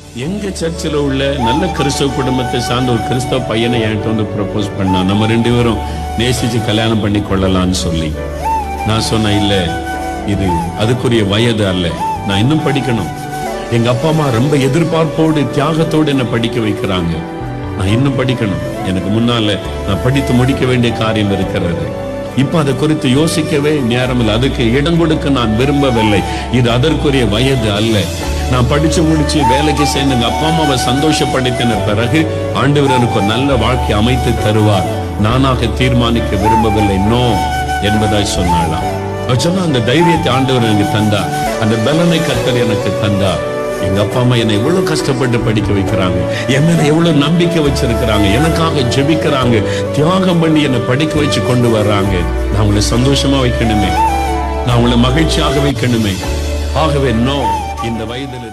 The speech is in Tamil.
எங்க சர்ச்சில் உள்ள நல்ல கிறிஸ்தவ குடும்பத்தை சார்ந்த ஒரு கிறிஸ்தவ பையனை என்கிட்ட வந்து ப்ரப்போஸ் பண்ணா நம்ம ரெண்டு பேரும் நேசிச்சு கல்யாணம் பண்ணி கொள்ளலாம்னு சொல்லி நான் சொன்னேன் இல்ல இது அதுக்குரிய வயது அல்ல நான் இன்னும் படிக்கணும் எங்க அப்பா அம்மா ரொம்ப எதிர்பார்ப்போடு தியாகத்தோடு என்ன படிக்க வைக்கிறாங்க நான் இன்னும் படிக்கணும் எனக்கு முன்னால நான் படித்து முடிக்க வேண்டிய காரியம் இருக்கிறது இப்ப அதை குறித்து யோசிக்கவே நேரமில்லை அதுக்கு இடம் கொடுக்க நான் விரும்பவில்லை இது அதற்குரிய வயது அல்ல நான் படிச்சு முடிச்சு வேலைக்கு சேர்ந்து எங்க அப்பா அம்மாவை சந்தோஷப்படுத்தின பிறகு ஆண்டவர் எனக்கு ஒரு நல்ல வாழ்க்கை அமைத்து தருவார் நானாக தீர்மானிக்க விரும்பவில்லை நோ என்பதாய் சொன்னாளாம் அவ சொன்னா அந்த தைரியத்தை ஆண்டவர் எனக்கு தந்தார் அந்த பலனை கத்தர் எனக்கு தந்தார் எங்க அப்பா அம்மா என்னை எவ்வளவு கஷ்டப்பட்டு படிக்க வைக்கிறாங்க என் மேல எவ்வளவு நம்பிக்கை வச்சிருக்கிறாங்க எனக்காக ஜெபிக்கிறாங்க தியாகம் பண்ணி என்னை படிக்க வச்சு கொண்டு வர்றாங்க நான் உங்களை சந்தோஷமா வைக்கணுமே நான் உங்களை மகிழ்ச்சியாக வைக்கணுமே ஆகவே நோ இந்த வயதில்